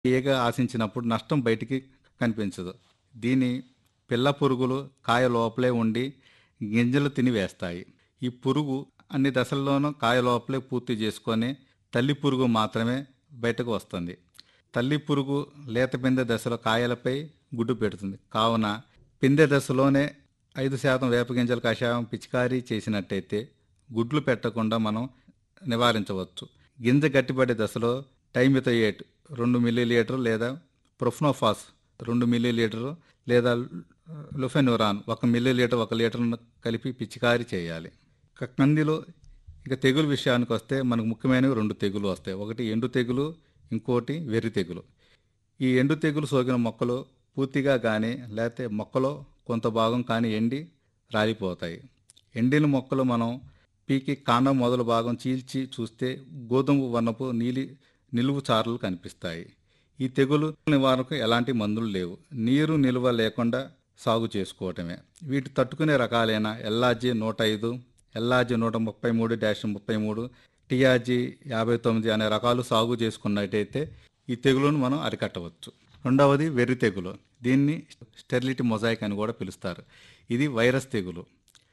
ఈగ ఆశించినప్పుడు నష్టం బయటికి కనిపించదు దీని పిల్ల పురుగులు కాయ లోపలే ఉండి గింజలు తినివేస్తాయి ఈ పురుగు అన్ని దశల్లోనూ కాయ లోపలే పూర్తి చేసుకొని తల్లి పురుగు మాత్రమే బయటకు వస్తుంది తల్లి పురుగు లేత పిందె దశలో కాయలపై గుడ్డు పెడుతుంది కావున పిందె దశలోనే ఐదు శాతం వేపగింజల కషాయం పిచికారీ చేసినట్టయితే గుడ్లు పెట్టకుండా మనం నివారించవచ్చు గింజ గట్టిపడే దశలో టైమిథోయేట్ రెండు మిల్లీలీటర్ లేదా ప్రొఫ్నోఫాస్ రెండు మిల్లీలీటరు లేదా లుఫెనురాన్ ఒక మిల్లీలీటర్ ఒక లీటర్ను కలిపి పిచికారీ చేయాలి ఇక కందిలో ఇక తెగులు విషయానికి వస్తే మనకు ముఖ్యమైనవి రెండు తెగులు వస్తాయి ఒకటి ఎండు తెగులు ఇంకోటి వెర్రి తెగులు ఈ ఎండు తెగులు సోకిన మొక్కలు పూర్తిగా కానీ లేకపోతే మొక్కలో కొంత భాగం కానీ ఎండి రాలిపోతాయి ఎండిన మొక్కలు మనం పీకి కాండం మొదలు భాగం చీల్చి చూస్తే గోధుమ వర్ణపు నీలి నిలువు చారలు కనిపిస్తాయి ఈ తెగులు నివారణకు ఎలాంటి మందులు లేవు నీరు నిల్వ లేకుండా సాగు చేసుకోవటమే వీటి తట్టుకునే రకాలైన ఎల్ఆర్జీ నూట ఐదు ఎల్ఆర్జీ నూట ముప్పై మూడు డాష్ ముప్పై మూడు టీఆర్జీ యాభై తొమ్మిది అనే రకాలు సాగు చేసుకున్నట్టయితే ఈ తెగులును మనం అరికట్టవచ్చు రెండవది వెర్రి తెగులు దీన్ని స్టెరిలిటీ మొజాయిక్ అని కూడా పిలుస్తారు ఇది వైరస్ తెగులు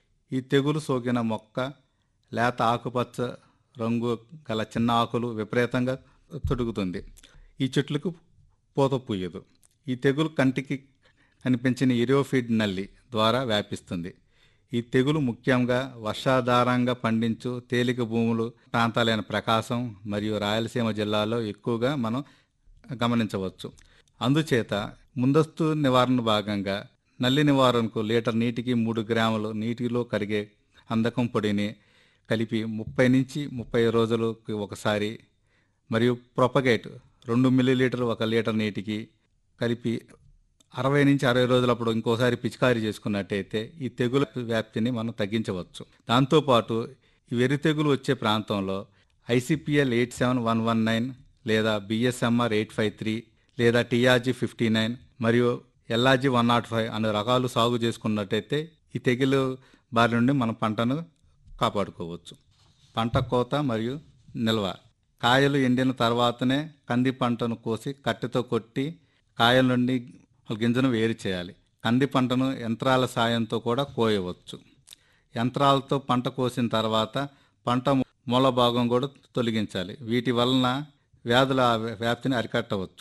ఈ తెగులు సోకిన మొక్క లేత ఆకుపచ్చ రంగు గల చిన్న ఆకులు విపరీతంగా తొడుగుతుంది ఈ చెట్లకు పూత పూయదు ఈ తెగులు కంటికి కనిపించిన ఇరియోఫిడ్ నల్లి ద్వారా వ్యాపిస్తుంది ఈ తెగులు ముఖ్యంగా వర్షాధారంగా పండించు తేలిక భూములు ప్రాంతాలైన ప్రకాశం మరియు రాయలసీమ జిల్లాలో ఎక్కువగా మనం గమనించవచ్చు అందుచేత ముందస్తు నివారణ భాగంగా నల్లి నివారణకు లీటర్ నీటికి మూడు గ్రాములు నీటిలో కరిగే అందకం పొడిని కలిపి ముప్పై నుంచి ముప్పై రోజులకు ఒకసారి మరియు ప్రొపగేట్ రెండు మిల్లీలీటర్ ఒక లీటర్ నీటికి కలిపి అరవై నుంచి అరవై రోజులప్పుడు ఇంకోసారి పిచికారీ చేసుకున్నట్టయితే ఈ తెగుల వ్యాప్తిని మనం తగ్గించవచ్చు దాంతోపాటు ఈ వెర్రి తెగులు వచ్చే ప్రాంతంలో ICPL eight seven one one nine లేదా బిఎస్ఎంఆర్ ఎయిట్ ఫైవ్ త్రీ లేదా టీఆర్జీ ఫిఫ్టీ నైన్ మరియు ఎల్ఆర్జీ వన్ నాట్ ఫైవ్ అనే రకాలు సాగు చేసుకున్నట్టయితే ఈ తెగులు బారి నుండి మన పంటను కాపాడుకోవచ్చు పంట కోత మరియు నిల్వ కాయలు ఎండిన తర్వాతనే కంది పంటను కోసి కట్టెతో కొట్టి కాయల నుండి గింజను వేరు చేయాలి కంది పంటను యంత్రాల సాయంతో కూడా కోయవచ్చు యంత్రాలతో పంట కోసిన తర్వాత పంట మూల భాగం కూడా తొలగించాలి వీటి వలన వ్యాధుల వ్యాప్తిని అరికట్టవచ్చు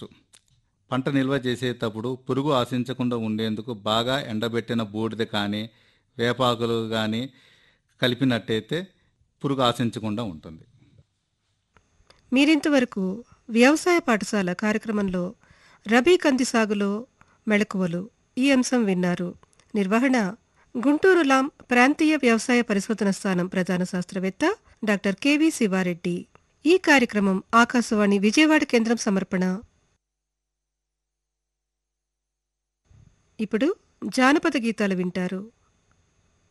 పంట నిల్వ చేసేటప్పుడు పురుగు ఆశించకుండా ఉండేందుకు బాగా ఎండబెట్టిన బూడిద కానీ వేపాకులు కానీ కలిపినట్టయితే పురుగు ఆశించకుండా ఉంటుంది మీరింతవరకు వ్యవసాయ పాఠశాల కార్యక్రమంలో రబీ కంది సాగులో మెళకువలు ఈ అంశం విన్నారు నిర్వహణ గుంటూరు లాం ప్రాంతీయ వ్యవసాయ పరిశోధన స్థానం ప్రధాన శాస్త్రవేత్త డాక్టర్ కెవి శివారెడ్డి ఈ కార్యక్రమం ఆకాశవాణి విజయవాడ కేంద్రం సమర్పణ ఇప్పుడు జానపద గీతాలు వింటారు